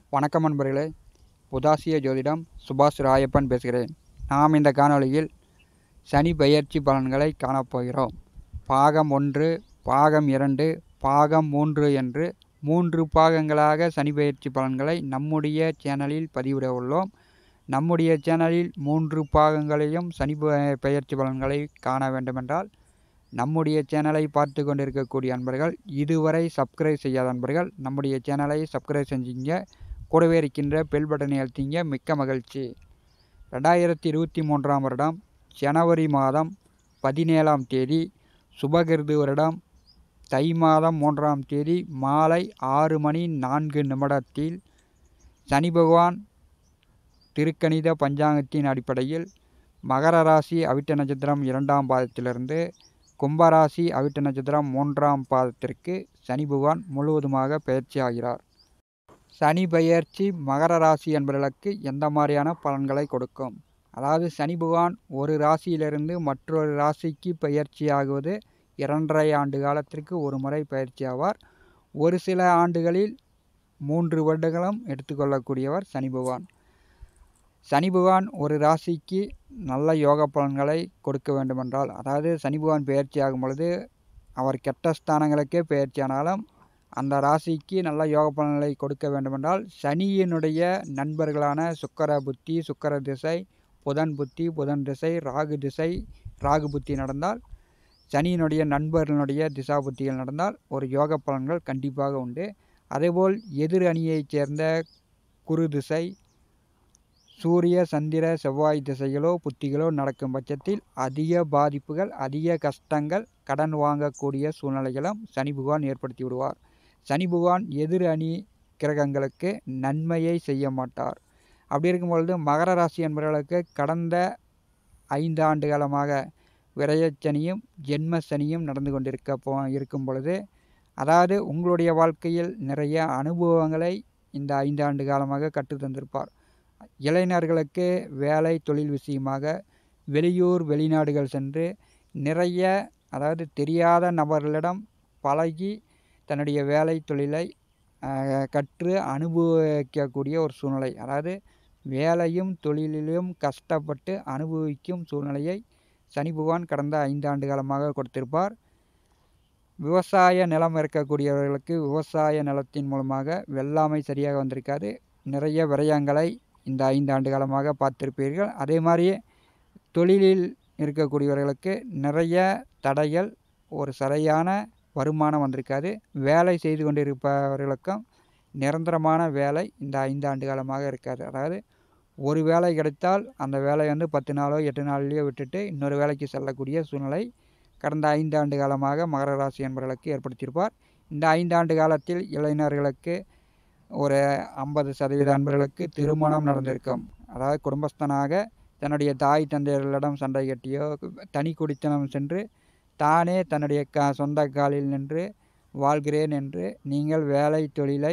வணக்கம் நண்பர்களே புதாசிய ஜோதிடம் சுபாஷ் ராயப்பன் பேசுகிறேன் நாம் இந்த காணொளியில் சனி பெயர்ச்சி பலன்களை காணப்போகிறோம் பாகம் ஒன்று பாகம் இரண்டு பாகம் மூன்று என்று மூன்று பாகங்களாக சனி பெயர்ச்சி பலன்களை நம்முடைய சேனலில் பதிவிட உள்ளோம் நம்முடைய சேனலில் மூன்று பாகங்களையும் சனி பெ- பெயர்ச்சி பலன்களை காண வேண்டுமென்றால் நம்முடைய சேனலை பார்த்து கொண்டிருக்கக்கூடிய அன்பர்கள் இதுவரை சப்ஸ்கிரைப் செய்யாத அன்பர்கள் நம்முடைய சேனலை சப்ஸ்கிரைப் செஞ்சீங்க கூடவே இருக்கின்ற பெல் பட்டனை அழுத்திங்க மிக்க மகிழ்ச்சி ரெண்டாயிரத்தி இருபத்தி மூன்றாம் வருடம் ஜனவரி மாதம் பதினேழாம் தேதி சுபகிருது வருடம் தை மாதம் மூன்றாம் தேதி மாலை ஆறு மணி நான்கு நிமிடத்தில் சனி பகவான் திருக்கணித பஞ்சாங்கத்தின் அடிப்படையில் மகர ராசி அவிட்ட நட்சத்திரம் இரண்டாம் பாதத்திலிருந்து கும்பராசி அவிட்ட நட்சத்திரம் மூன்றாம் பாதத்திற்கு சனி பகவான் முழுவதுமாக பயிற்சி ஆகிறார் சனி பெயர்ச்சி மகர ராசி என்பவர்களுக்கு எந்த மாதிரியான பலன்களை கொடுக்கும் அதாவது சனி பகவான் ஒரு ராசியிலிருந்து மற்றொரு ராசிக்கு பயிற்சி ஆகுவது இரண்டரை ஆண்டு காலத்திற்கு ஒரு முறை பயிற்சி ஆவார் ஒரு சில ஆண்டுகளில் மூன்று வருடங்களும் எடுத்துக்கொள்ளக்கூடியவர் சனி பகவான் சனி பகவான் ஒரு ராசிக்கு நல்ல யோக பலன்களை கொடுக்க வேண்டுமென்றால் அதாவது சனி பகவான் பெயர்ச்சி ஆகும் பொழுது அவர் கெட்ட ஸ்தானங்களுக்கே பெயர்ச்சி ஆனாலும் அந்த ராசிக்கு நல்ல யோக பலன்களை கொடுக்க வேண்டுமென்றால் சனியினுடைய நண்பர்களான சுக்கர புத்தி சுக்கர திசை புதன் புத்தி புதன் திசை ராகு திசை ராகு புத்தி நடந்தால் சனியினுடைய நண்பர்களுடைய திசா புத்திகள் நடந்தால் ஒரு யோக பலன்கள் கண்டிப்பாக உண்டு அதேபோல் எதிர் அணியைச் சேர்ந்த குரு திசை சூரிய சந்திர செவ்வாய் திசைகளோ புத்திகளோ நடக்கும் பட்சத்தில் அதிக பாதிப்புகள் அதிக கஷ்டங்கள் கடன் வாங்கக்கூடிய சூழ்நிலைகளும் சனி பகவான் ஏற்படுத்தி விடுவார் சனி பகவான் எதிர் அணி கிரகங்களுக்கு நன்மையை செய்ய மாட்டார் அப்படி இருக்கும் பொழுது மகர ராசி என்பவர்களுக்கு கடந்த ஐந்து ஆண்டு காலமாக விரயச்சனியும் ஜென்ம சனியும் நடந்து கொண்டிருக்க போ இருக்கும் பொழுது அதாவது உங்களுடைய வாழ்க்கையில் நிறைய அனுபவங்களை இந்த ஐந்து ஆண்டு காலமாக கற்றுத் தந்திருப்பார் இளைஞர்களுக்கு வேலை தொழில் விஷயமாக வெளியூர் வெளிநாடுகள் சென்று நிறைய அதாவது தெரியாத நபர்களிடம் பழகி தன்னுடைய வேலை தொழிலை ஆஹ், கற்று அனுபவிக்கக்கூடிய ஒரு சூழ்நிலை அதாவது வேலையும் தொழிலிலும் கஷ்டப்பட்டு அனுபவிக்கும் சூழ்நிலையை சனி பகவான் கடந்த ஐந்தாண்டு காலமாக கொடுத்திருப்பார் விவசாய நிலம் இருக்கக்கூடியவர்களுக்கு விவசாய நிலத்தின் மூலமாக வெள்ளாமை சரியாக வந்திருக்காது நிறைய விரயங்களை இந்த ஐந்து ஆண்டு காலமாக பார்த்திருப்பீர்கள் அதே மாதிரி தொழிலில் இருக்கக்கூடியவர்களுக்கு நிறைய தடைகள் ஒரு சரியான வருமானம் வந்திருக்காது வேலை செய்து கொண்டிருப்பவர்களுக்கும் நிரந்தரமான வேலை இந்த ஐந்து ஆண்டு காலமாக இருக்காது அதாவது ஒரு வேலை கிடைத்தால் அந்த வேலையை வந்து பத்து நாளோ எட்டு நாள்லையோ விட்டுட்டு இன்னொரு வேலைக்கு செல்லக்கூடிய சூழ்நிலை கடந்த ஐந்து ஆண்டு காலமாக மகர ராசி என்பவர்களுக்கு ஏற்படுத்தியிருப்பார் இந்த ஐந்தாண்டு காலத்தில் இளைஞர்களுக்கு ஒரு ஐம்பது சதவீத அன்பர்களுக்கு திருமணம் நடந்திருக்கும் அதாவது குடும்பஸ்தனாக தன்னுடைய தாய் தந்தையர்களிடம் சண்டை கட்டியோ தனி குடித்தனம் சென்று தானே தன்னுடைய க சொந்த காலில் நின்று வாழ்கிறேன் என்று நீங்கள் வேலை தொழிலை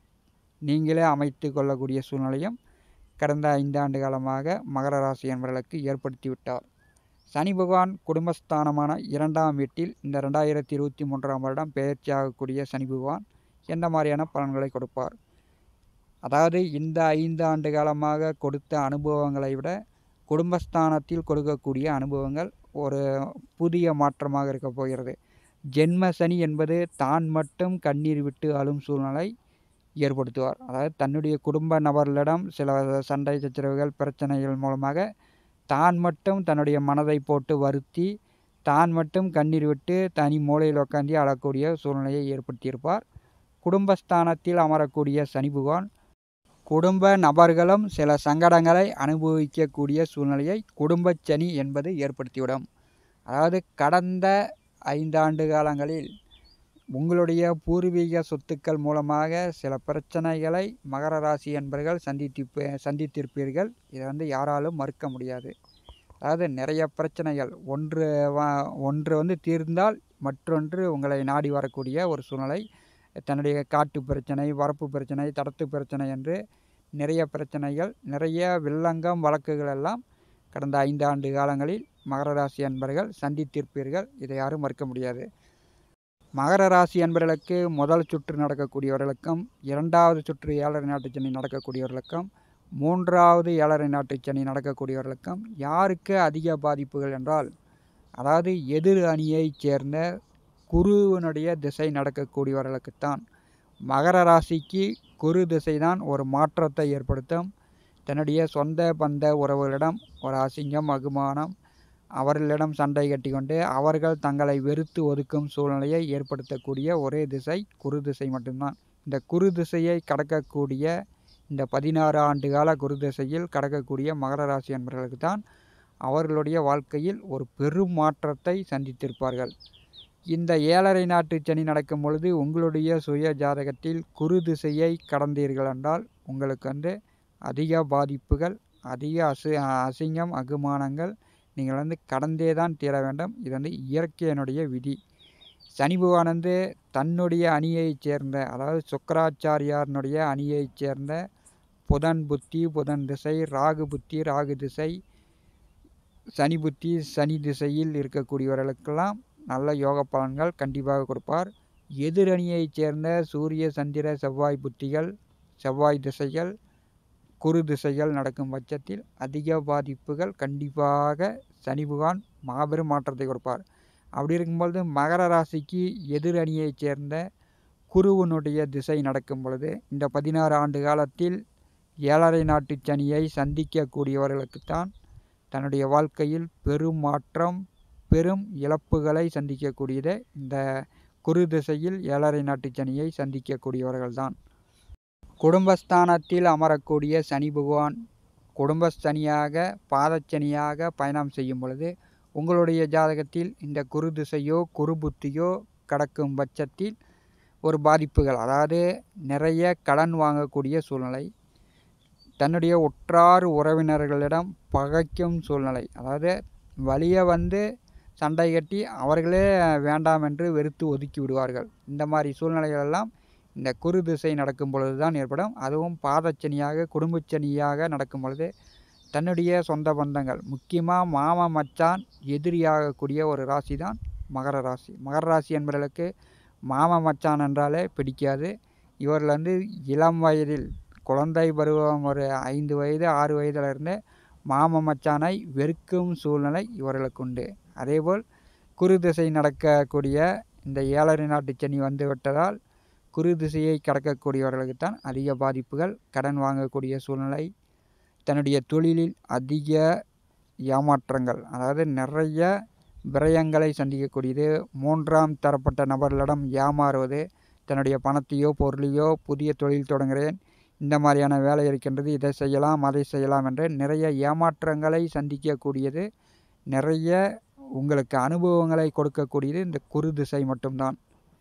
நீங்களே அமைத்து கொள்ளக்கூடிய சூழ்நிலையும் கடந்த ஐந்தாண்டு காலமாக மகர ராசி என்பவர்களுக்கு ஏற்படுத்தி விட்டார் சனி பகவான் குடும்பஸ்தானமான இரண்டாம் வீட்டில் இந்த ரெண்டாயிரத்தி இருபத்தி மூன்றாம் வருடம் பெயர்ச்சியாகக்கூடிய சனி பகவான் எந்த மாதிரியான பலன்களை கொடுப்பார் அதாவது இந்த ஐந்து ஆண்டு காலமாக கொடுத்த அனுபவங்களை விட குடும்பஸ்தானத்தில் கொடுக்கக்கூடிய அனுபவங்கள் ஒரு புதிய மாற்றமாக இருக்க போகிறது ஜென்ம சனி என்பது தான் மட்டும் கண்ணீர் விட்டு அழும் சூழ்நிலை ஏற்படுத்துவார் அதாவது தன்னுடைய குடும்ப நபர்களிடம் சில சண்டை சச்சரவுகள் பிரச்சனைகள் மூலமாக தான் மட்டும் தன்னுடைய மனதை போட்டு வருத்தி தான் மட்டும் கண்ணீர் விட்டு தனி மூலையில் உட்காந்து அழக்கூடிய சூழ்நிலையை ஏற்படுத்தியிருப்பார் குடும்பஸ்தானத்தில் அமரக்கூடிய சனி பகவான் குடும்ப நபர்களும் சில சங்கடங்களை அனுபவிக்கக்கூடிய சூழ்நிலையை குடும்பச் சனி என்பது ஏற்படுத்திவிடும் அதாவது கடந்த ஐந்தாண்டு காலங்களில் உங்களுடைய பூர்வீக சொத்துக்கள் மூலமாக சில பிரச்சனைகளை மகர ராசி என்பர்கள் சந்தித்து சந்தித்திருப்பீர்கள் இதை வந்து யாராலும் மறுக்க முடியாது அதாவது நிறைய பிரச்சனைகள் ஒன்று வா ஒன்று வந்து தீர்ந்தால் மற்றொன்று உங்களை நாடி வரக்கூடிய ஒரு சூழ்நிலை தன்னுடைய காட்டு பிரச்சனை வரப்பு பிரச்சனை தடத்து பிரச்சனை என்று நிறைய பிரச்சனைகள் நிறைய வில்லங்கம் வழக்குகள் எல்லாம் கடந்த ஐந்தாண்டு காலங்களில் மகர ராசி அன்பர்கள் சந்தித்திருப்பீர்கள் இதை யாரும் மறுக்க முடியாது மகர ராசி அன்பர்களுக்கு முதல் சுற்று நடக்கக்கூடியவர்களுக்கும் இரண்டாவது சுற்று ஏழரை நாட்டு சனி நடக்கக்கூடியவர்களுக்கும் மூன்றாவது ஏழரை நாட்டு சனி நடக்கக்கூடியவர்களுக்கும் யாருக்கு அதிக பாதிப்புகள் என்றால் அதாவது எதிர் அணியைச் சேர்ந்த குருவினுடைய திசை நடக்கக்கூடியவர்களுக்குத்தான் மகர ராசிக்கு குரு திசை தான் ஒரு மாற்றத்தை ஏற்படுத்தும் தன்னுடைய சொந்த பந்த உறவுகளிடம் ஒரு அசிங்கம் அகுமானம் அவர்களிடம் சண்டை கட்டிக்கொண்டு அவர்கள் தங்களை வெறுத்து ஒதுக்கும் சூழ்நிலையை ஏற்படுத்தக்கூடிய ஒரே திசை குரு திசை மட்டும்தான் இந்த குரு திசையை கடக்கக்கூடிய இந்த பதினாறு ஆண்டு கால குரு திசையில் கடக்கக்கூடிய மகர ராசி என்பவர்களுக்கு தான் அவர்களுடைய வாழ்க்கையில் ஒரு பெரும் மாற்றத்தை சந்தித்திருப்பார்கள் இந்த ஏழரை நாட்டு சனி நடக்கும் பொழுது உங்களுடைய சுய ஜாதகத்தில் குரு திசையை கடந்தீர்கள் என்றால் உங்களுக்கு வந்து அதிக பாதிப்புகள் அதிக அசு அசிங்கம் அகுமானங்கள் நீங்கள் வந்து கடந்தே தான் தீர வேண்டும் இது வந்து இயற்கையினுடைய விதி சனி பகவான் வந்து தன்னுடைய அணியைச் சேர்ந்த அதாவது சுக்கராச்சாரியாரனுடைய அணியைச் சேர்ந்த புதன் புத்தி புதன் திசை ராகு புத்தி ராகு திசை சனி புத்தி சனி திசையில் இருக்கக்கூடியவர்களுக்கெல்லாம் நல்ல யோக பலன்கள் கண்டிப்பாக கொடுப்பார் எதிரணியைச் சேர்ந்த சூரிய சந்திர செவ்வாய் புத்திகள் செவ்வாய் திசைகள் குரு திசைகள் நடக்கும் பட்சத்தில் அதிக பாதிப்புகள் கண்டிப்பாக சனி பகவான் மாபெரும் மாற்றத்தை கொடுப்பார் அப்படி இருக்கும்பொழுது மகர ராசிக்கு எதிர் அணியைச் சேர்ந்த குருவனுடைய திசை நடக்கும் பொழுது இந்த பதினாறு ஆண்டு காலத்தில் ஏழரை நாட்டு சனியை சந்திக்கக்கூடியவர்களுக்குத்தான் தன்னுடைய வாழ்க்கையில் பெரும் மாற்றம் பெரும் இழப்புகளை சந்திக்கக்கூடியது இந்த குரு திசையில் ஏழரை நாட்டு சனியை சந்திக்கக்கூடியவர்கள்தான் குடும்பஸ்தானத்தில் அமரக்கூடிய சனி பகவான் குடும்பஸ்தனியாக பாதச்சனியாக பயணம் செய்யும் பொழுது உங்களுடைய ஜாதகத்தில் இந்த குரு திசையோ குரு புத்தியோ கடக்கும் பட்சத்தில் ஒரு பாதிப்புகள் அதாவது நிறைய கடன் வாங்கக்கூடிய சூழ்நிலை தன்னுடைய உற்றார் உறவினர்களிடம் பகைக்கும் சூழ்நிலை அதாவது வழியை வந்து சண்டை கட்டி அவர்களே வேண்டாம் என்று வெறுத்து ஒதுக்கி விடுவார்கள் இந்த மாதிரி சூழ்நிலைகள் எல்லாம் இந்த குரு திசை நடக்கும் பொழுது தான் ஏற்படும் அதுவும் பாதச்சனியாக குடும்பச்சனியாக நடக்கும் பொழுது தன்னுடைய சொந்த பந்தங்கள் முக்கியமாக மாமா மச்சான் எதிரியாகக்கூடிய ஒரு ராசி தான் மகர ராசி மகர ராசி என்பவர்களுக்கு மாமா மச்சான் என்றாலே பிடிக்காது இவர்கள் வந்து இளம் வயதில் குழந்தை பருவம் ஒரு ஐந்து வயது ஆறு வயதிலிருந்து மாம மச்சானை வெறுக்கும் சூழ்நிலை இவர்களுக்கு உண்டு அதேபோல் குரு திசை நடக்கக்கூடிய இந்த ஏழரை நாட்டு சனி வந்து விட்டதால் குரு திசையை கடக்கக்கூடியவர்களுக்குத்தான் அதிக பாதிப்புகள் கடன் வாங்கக்கூடிய சூழ்நிலை தன்னுடைய தொழிலில் அதிக ஏமாற்றங்கள் அதாவது நிறைய விரயங்களை சந்திக்கக்கூடியது மூன்றாம் தரப்பட்ட நபர்களிடம் ஏமாறுவது தன்னுடைய பணத்தையோ பொருளையோ புதிய தொழில் தொடங்குகிறேன் இந்த மாதிரியான வேலை இருக்கின்றது இதை செய்யலாம் அதை செய்யலாம் என்று நிறைய ஏமாற்றங்களை சந்திக்கக்கூடியது நிறைய உங்களுக்கு அனுபவங்களை கொடுக்கக்கூடியது இந்த குரு திசை மட்டும்தான்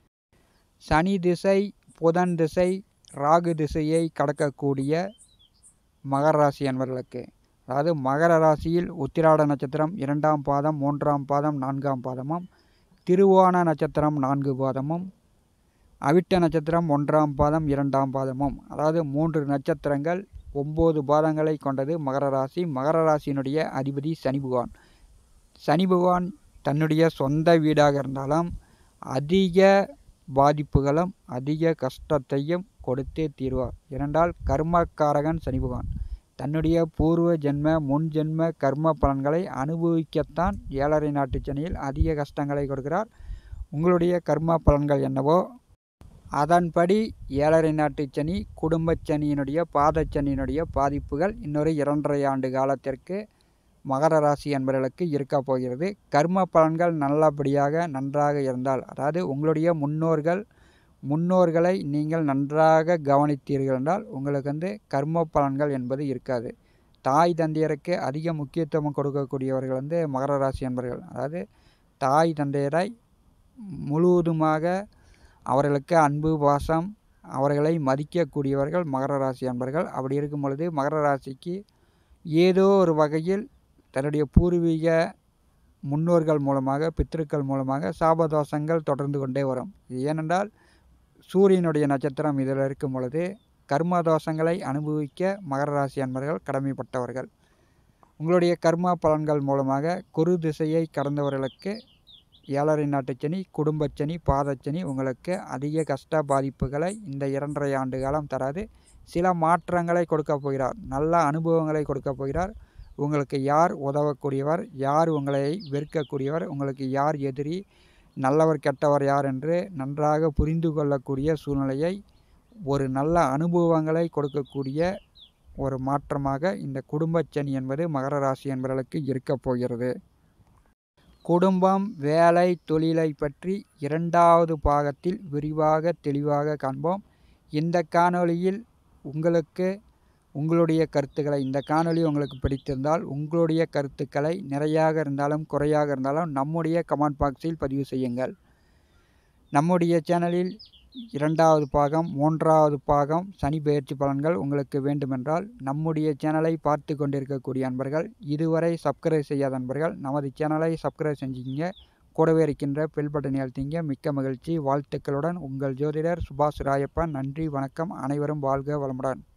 சனி திசை புதன் திசை ராகு திசையை கடக்கக்கூடிய மகர ராசி என்பவர்களுக்கு அதாவது மகர ராசியில் உத்திராட நட்சத்திரம் இரண்டாம் பாதம் மூன்றாம் பாதம் நான்காம் பாதமும் திருவோண நட்சத்திரம் நான்கு பாதமும் அவிட்ட நட்சத்திரம் ஒன்றாம் பாதம் இரண்டாம் பாதமும் அதாவது மூன்று நட்சத்திரங்கள் ஒம்பது பாதங்களை கொண்டது மகர ராசி மகர ராசியினுடைய அதிபதி சனி பகவான் சனி பகவான் தன்னுடைய சொந்த வீடாக இருந்தாலும் அதிக பாதிப்புகளும் அதிக கஷ்டத்தையும் கொடுத்தே தீர்வார் இரண்டால் கர்மக்காரகன் சனி பகவான் தன்னுடைய பூர்வ ஜென்ம முன் ஜென்ம கர்ம பலன்களை அனுபவிக்கத்தான் ஏழரை நாட்டு சனியில் அதிக கஷ்டங்களை கொடுக்கிறார் உங்களுடைய கர்ம பலன்கள் என்னவோ அதன்படி ஏழரை நாட்டு சனி குடும்பச் சனியினுடைய பாதச்சனியினுடைய பாதிப்புகள் இன்னொரு இரண்டரை ஆண்டு காலத்திற்கு மகர ராசி என்பவர்களுக்கு இருக்க போகிறது கர்ம பலன்கள் நல்லபடியாக நன்றாக இருந்தால் அதாவது உங்களுடைய முன்னோர்கள் முன்னோர்களை நீங்கள் நன்றாக கவனித்தீர்கள் என்றால் உங்களுக்கு வந்து கர்ம பலன்கள் என்பது இருக்காது தாய் தந்தையருக்கு அதிக முக்கியத்துவம் கொடுக்கக்கூடியவர்கள் வந்து மகர ராசி என்பவர்கள் அதாவது தாய் தந்தையரை முழுவதுமாக அவர்களுக்கு அன்பு பாசம் அவர்களை மதிக்கக்கூடியவர்கள் மகர ராசி அன்பர்கள் அப்படி இருக்கும் பொழுது மகர ராசிக்கு ஏதோ ஒரு வகையில் தன்னுடைய பூர்வீக முன்னோர்கள் மூலமாக பித்திருக்கள் மூலமாக சாபதோஷங்கள் தொடர்ந்து கொண்டே வரும் இது ஏனென்றால் சூரியனுடைய நட்சத்திரம் இதில் இருக்கும் பொழுது கர்ம தோஷங்களை அனுபவிக்க மகர ராசி அன்பர்கள் கடமைப்பட்டவர்கள் உங்களுடைய கர்ம பலன்கள் மூலமாக குரு திசையை கடந்தவர்களுக்கு ஏழரை நாட்டுச்சனி குடும்பச்சனி பாதச்சனி உங்களுக்கு அதிக கஷ்ட பாதிப்புகளை இந்த இரண்டரை ஆண்டு காலம் தராது சில மாற்றங்களை கொடுக்க போகிறார் நல்ல அனுபவங்களை கொடுக்க போகிறார் உங்களுக்கு யார் உதவக்கூடியவர் யார் உங்களை வெறுக்கக்கூடியவர் உங்களுக்கு யார் எதிரி நல்லவர் கெட்டவர் யார் என்று நன்றாக புரிந்து கொள்ளக்கூடிய சூழ்நிலையை ஒரு நல்ல அனுபவங்களை கொடுக்கக்கூடிய ஒரு மாற்றமாக இந்த குடும்பச்சனி என்பது மகர ராசி என்பவர்களுக்கு இருக்கப் போகிறது குடும்பம் வேலை தொழிலை பற்றி இரண்டாவது பாகத்தில் விரிவாக தெளிவாக காண்போம் இந்த காணொளியில் உங்களுக்கு உங்களுடைய கருத்துக்களை இந்த காணொளி உங்களுக்கு பிடித்திருந்தால் உங்களுடைய கருத்துக்களை நிறையாக இருந்தாலும் குறையாக இருந்தாலும் நம்முடைய கமெண்ட் பாக்ஸில் பதிவு செய்யுங்கள் நம்முடைய சேனலில் இரண்டாவது பாகம் மூன்றாவது பாகம் சனி பயிற்சி பலன்கள் உங்களுக்கு வேண்டுமென்றால் நம்முடைய சேனலை பார்த்து கொண்டிருக்கக்கூடிய அன்பர்கள் இதுவரை சப்ஸ்கிரைப் செய்யாத அன்பர்கள் நமது சேனலை சப்ஸ்கிரைப் செஞ்சுக்கிங்க கூடவே இருக்கின்ற பெல் பட்டனை அழுத்திங்க மிக்க மகிழ்ச்சி வாழ்த்துக்களுடன் உங்கள் ஜோதிடர் சுபாஷ் ராயப்பன் நன்றி வணக்கம் அனைவரும் வாழ்க வளமுடன்